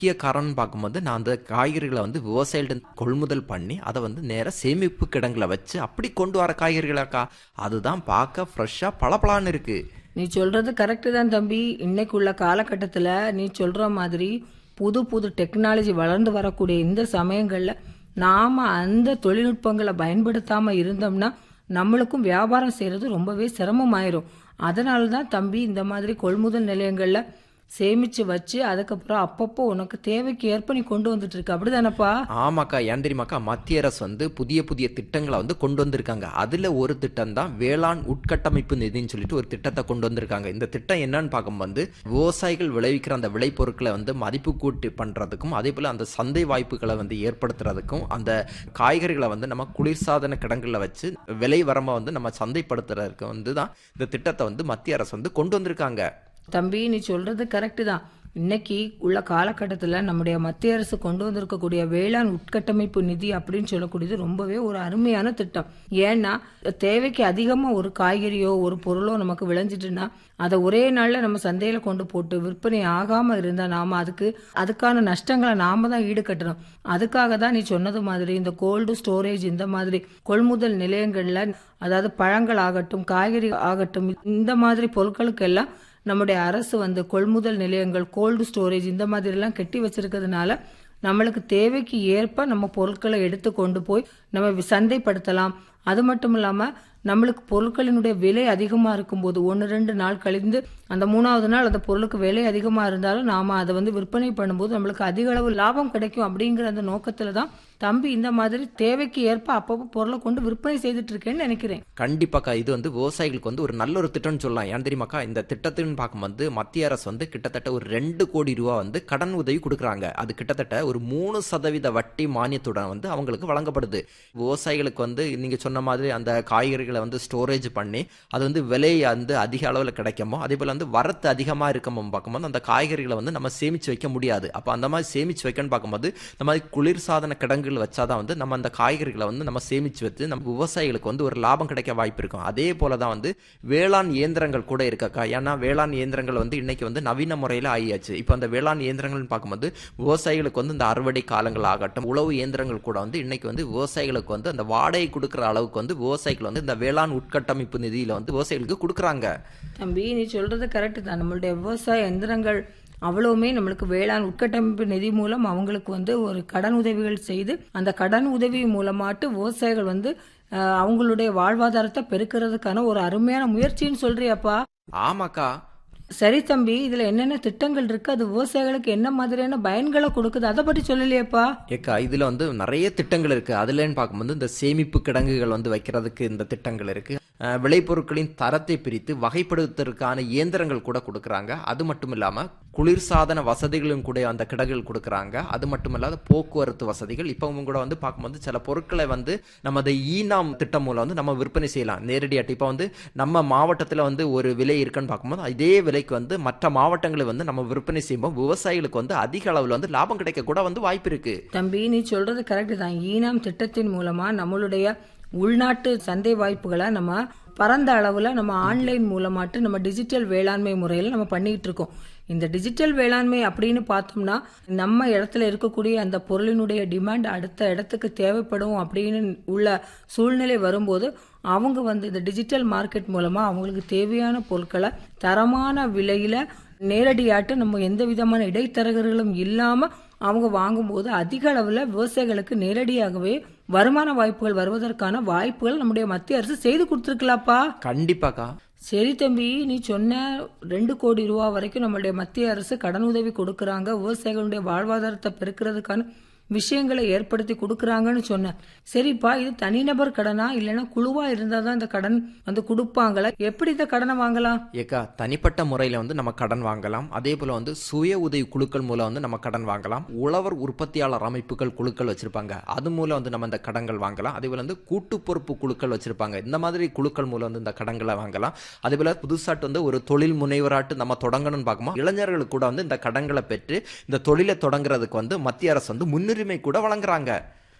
முக்கிய காரணம்னு பார்க்கும்போது நான் அந்த காய்கறிகளை வந்து விவசாயிகிட்ட கொள்முதல் பண்ணி அதை வந்து நேராக சேமிப்பு கிடங்குல வச்சு அப்படி கொண்டு வர காய்கறிகளாக்கா அதுதான் பார்க்க ஃப்ரெஷ்ஷாக பளபளான்னு இருக்கு நீ சொல்றது கரெக்டு தான் தம்பி இன்னைக்கு உள்ள காலகட்டத்தில் நீ சொல்ற மாதிரி புது புது டெக்னாலஜி வளர்ந்து வரக்கூடிய இந்த சமயங்களில் நாம அந்த தொழில்நுட்பங்களை பயன்படுத்தாம இருந்தோம்னா நம்மளுக்கும் வியாபாரம் செய்யறது ரொம்பவே சிரமமாயிரும் அதனால தான் தம்பி இந்த மாதிரி கொள்முதல் நிலையங்கள்ல சேமிச்சு வச்சு அதுக்கப்புறம் அப்பப்போ உனக்கு தேவைக்கு ஏற்ப நீ கொண்டு வந்துட்டு இருக்க அப்படிதானப்பா ஆமாக்கா ஏன் தெரியுமாக்கா மத்திய அரசு வந்து புதிய புதிய திட்டங்களை வந்து கொண்டு வந்திருக்காங்க அதுல ஒரு திட்டம் தான் வேளாண் உட்கட்டமைப்பு நிதின்னு சொல்லிட்டு ஒரு திட்டத்தை கொண்டு வந்திருக்காங்க இந்த திட்டம் என்னன்னு பார்க்கும்போது விவசாயிகள் விளைவிக்கிற அந்த விளைபொருட்களை வந்து மதிப்பு கூட்டி பண்றதுக்கும் அதே போல அந்த சந்தை வாய்ப்புகளை வந்து ஏற்படுத்துறதுக்கும் அந்த காய்கறிகளை வந்து நம்ம குளிர்சாதன கிடங்குல வச்சு விலை வரம்ப வந்து நம்ம சந்தைப்படுத்துறதுக்கு வந்து தான் இந்த திட்டத்தை வந்து மத்திய அரசு வந்து கொண்டு வந்திருக்காங்க தம்பி நீ சொல்றது கரெக்டு தான் இன்னைக்கு உள்ள காலகட்டத்தில் நம்முடைய மத்திய அரசு கொண்டு வந்திருக்கக்கூடிய வேளாண் உட்கட்டமைப்பு நிதி அப்படின்னு சொல்லக்கூடியது ரொம்பவே ஒரு அருமையான திட்டம் ஏன்னா தேவைக்கு அதிகமாக ஒரு காய்கறியோ ஒரு பொருளோ நமக்கு விளைஞ்சிட்டுன்னா அதை ஒரே நாளில் நம்ம சந்தையில் கொண்டு போட்டு விற்பனை ஆகாமல் இருந்தால் நாம அதுக்கு அதுக்கான நஷ்டங்களை நாம தான் ஈடுகட்டணும் அதுக்காக தான் நீ சொன்னது மாதிரி இந்த கோல்டு ஸ்டோரேஜ் இந்த மாதிரி கொள்முதல் நிலையங்களில் அதாவது பழங்கள் ஆகட்டும் காய்கறி ஆகட்டும் இந்த மாதிரி பொருட்களுக்கெல்லாம் நம்முடைய அரசு வந்து கொள்முதல் நிலையங்கள் கோல்டு ஸ்டோரேஜ் இந்த மாதிரிலாம் கட்டி வச்சிருக்கிறதுனால நம்மளுக்கு தேவைக்கு ஏற்ப நம்ம பொருட்களை எடுத்து கொண்டு போய் நம்ம சந்தைப்படுத்தலாம் அது மட்டும் இல்லாமல் நம்மளுக்கு பொருட்களினுடைய விலை அதிகமாக இருக்கும்போது ஒன்று ரெண்டு நாள் கழிந்து அந்த மூணாவது நாள் அந்த பொருளுக்கு விலை அதிகமாக இருந்தாலும் நாம் அதை வந்து விற்பனை பண்ணும்போது நம்மளுக்கு அதிக அளவு லாபம் கிடைக்கும் அப்படிங்கிற அந்த நோக்கத்தில் தான் தம்பி இந்த மாதிரி தேவைக்கு ஏற்ப அப்பப்போ பொருளை கொண்டு விற்பனை செய்துட்டு இருக்கேன்னு நினைக்கிறேன் கண்டிப்பாக்கா இது வந்து விவசாயிகளுக்கு வந்து ஒரு நல்ல ஒரு திட்டம்னு சொல்லலாம் ஏன் தெரியுமாக்கா இந்த திட்டத்தின்னு பார்க்கும்போது மத்திய அரசு வந்து கிட்டத்தட்ட ஒரு ரெண்டு கோடி ரூபா வந்து கடன் உதவி கொடுக்குறாங்க அது கிட்டத்தட்ட ஒரு மூணு சதவீத வட்டி மானியத்துடன் வந்து அவங்களுக்கு வழங்கப்படுது விவசாயிகளுக்கு வந்து நீங்க சொன்ன மாதிரி அந்த காய்கறிகளை வந்து ஸ்டோரேஜ் பண்ணி அது வந்து விலை வந்து அதிக அளவில் கிடைக்குமோ அதே போல வந்து வரத்து அதிகமாக இருக்கமோ பார்க்கும்போது அந்த காய்கறிகளை வந்து நம்ம சேமிச்சு வைக்க முடியாது அப்போ அந்த மாதிரி சேமிச்சு வைக்கணும்னு பார்க்கும்போது இந்த மாதிரி குளிர்சாதன கிடங்குகள் வச்சாதான் வந்து நம்ம அந்த காய்கறிகளை வந்து நம்ம சேமிச்சு வச்சு நம்ம விவசாயிகளுக்கு வந்து ஒரு லாபம் கிடைக்க வாய்ப்பு இருக்கும் அதே போல தான் வந்து வேளாண் இயந்திரங்கள் கூட இருக்காக்கா ஏன்னா வேளாண் இயந்திரங்கள் வந்து இன்னைக்கு வந்து நவீன முறையில் ஆகியாச்சு இப்போ அந்த வேளாண் இயந்திரங்கள்னு பார்க்கும்போது விவசாயிகளுக்கு வந்து இந்த அறுவடை காலங்கள் ஆகட்டும் உழவு இயந்திரங்கள் கூட வந்து இன்னைக்கு வந்து விவசாயிகளுக்கு வந்து அந்த வாடகை கொடுக்குற அளவுக்கு வந்து விவசாயிகள் வந்து இந்த வேளாண் உட்கட்டமைப்பு நிதியில வந்து விவசாயிகளுக்கு கொடுக்குறாங்க தம்பி நீ சொல்றது கரெக்டு தான் நம்மளுடைய விவசாய எந்திரங்கள் அவ்வளவுமே நம்மளுக்கு வேளாண் உட்கட்டமைப்பு நிதி மூலம் அவங்களுக்கு வந்து ஒரு கடன் உதவிகள் செய்து அந்த கடன் உதவி மூலமாட்டு விவசாயிகள் வந்து அஹ், அவங்களுடைய வாழ்வாதாரத்தை பெருக்கிறதுக்கான ஒரு அருமையான முயற்சின்னு சொல்றியாப்பா ஆமாக்கா சரி தம்பி இதுல என்னென்ன திட்டங்கள் இருக்கு அது விவசாயிகளுக்கு என்ன மாதிரியான பயன்களை கொடுக்குது அதை பற்றி சொல்லலையேப்பா ஏக்கா இதுல வந்து நிறைய திட்டங்கள் இருக்கு அதுலன்னு பார்க்கும்போது இந்த சேமிப்பு கிடங்குகள் வந்து வைக்கிறதுக்கு இந்த திட்டங்கள் இருக்கு அஹ், விளைபொருட்களின் தரத்தை பிரித்து வகைப்படுத்துவதற்கான இயந்திரங்கள் கூட கொடுக்குறாங்க அது மட்டும் இல்லாம குளிர்சாதன வசதிகளும் கூட அந்த கிடங்குகள் கொடுக்குறாங்க அது மட்டும் இல்லாத போக்குவரத்து வசதிகள் இப்பவும் கூட வந்து பார்க்கும்போது சில பொருட்களை வந்து நம்ம அந்த ஈனாம் திட்டம் மூலம் வந்து நம்ம விற்பனை செய்யலாம் நேரடியாட்டு இப்போ வந்து நம்ம மாவட்டத்தில் வந்து ஒரு விலை இருக்குன்னு பார்க்கும்போது இதே விலைக்கு வந்து மற்ற மாவட்டங்களை வந்து நம்ம விற்பனை செய்யும்போது விவசாயிகளுக்கு வந்து அதிக அளவில் வந்து லாபம் கிடைக்க கூட வந்து வாய்ப்பு இருக்கு தம்பி நீ சொல்றது கரெக்ட் தான் ஈனாம் திட்டத்தின் மூலமா நம்மளுடைய உள்நாட்டு சந்தை வாய்ப்புகளை நம்ம பரந்த அளவுல நம்ம ஆன்லைன் மூலமாட்டு நம்ம டிஜிட்டல் வேளாண்மை முறையில் நம்ம பண்ணிட்டு இருக்கோம் இந்த டிஜிட்டல் வேளாண்மை அப்படின்னு பார்த்தோம்னா நம்ம இடத்துல இருக்கக்கூடிய அந்த பொருளினுடைய டிமாண்ட் அடுத்த இடத்துக்கு தேவைப்படும் அப்படின்னு உள்ள சூழ்நிலை வரும்போது அவங்க வந்து இந்த டிஜிட்டல் மார்க்கெட் மூலமா அவங்களுக்கு தேவையான பொருட்களை தரமான விலையில நேரடியாட்டு நம்ம எந்த விதமான இடைத்தரகர்களும் இல்லாம அவங்க வாங்கும்போது அதிக அளவுல விவசாயிகளுக்கு நேரடியாகவே வருமான வாய்ப்புகள் வருவதற்கான வாய்ப்புகள் நம்முடைய மத்திய அரசு செய்து கொடுத்துருக்கலாப்பா கண்டிப்பாக்கா சரி தம்பி நீ சொன்ன ரெண்டு கோடி ரூபா வரைக்கும் நம்மளுடைய மத்திய அரசு கடன் உதவி கொடுக்கறாங்க விவசாயிகளுடைய வாழ்வாதாரத்தை பெருக்கிறதுக்கான விஷயங்களை ஏற்படுத்தி கொடுக்கறாங்கன்னு சொன்னேன் சரிப்பா இது தனிநபர் கடனா இல்லைன்னா குழுவா இருந்தாதான் தான் இந்த கடன் வந்து கொடுப்பாங்களா எப்படி இந்த கடனை வாங்கலாம் ஏக்கா தனிப்பட்ட முறையில் வந்து நம்ம கடன் வாங்கலாம் அதே போல் வந்து சுய உதவி குழுக்கள் மூலம் வந்து நம்ம கடன் வாங்கலாம் உழவர் உற்பத்தியாளர் அமைப்புகள் குழுக்கள் வச்சிருப்பாங்க அது மூலம் வந்து நம்ம இந்த கடன்கள் வாங்கலாம் அதே போல் வந்து கூட்டு பொறுப்பு குழுக்கள் வச்சிருப்பாங்க இந்த மாதிரி குழுக்கள் மூலம் வந்து இந்த கடன்களை வாங்கலாம் அதே போல் புதுசாட்டு வந்து ஒரு தொழில் முனைவராட்டு நம்ம தொடங்கணும்னு பார்க்கும்போது இளைஞர்களுக்கு கூட வந்து இந்த கடன்களை பெற்று இந்த தொழிலை தொடங்குறதுக்கு வந்து மத்திய அரசு வந்து முன்னுரிமை கூட வழங்குறாங்க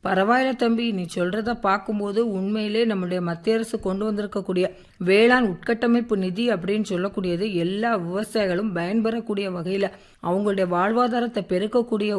பரவாயில்ல தம்பி நீ சொல்றத பார்க்கும்போது உண்மையிலே நம்முடைய மத்திய அரசு கொண்டு வந்திருக்கக்கூடிய வேளாண் உட்கட்டமைப்பு நிதி அப்படின்னு சொல்லக்கூடியது எல்லா விவசாயிகளும் பயன்பெறக்கூடிய வகையில அவங்களுடைய வாழ்வாதாரத்தை பெருக்கக்கூடிய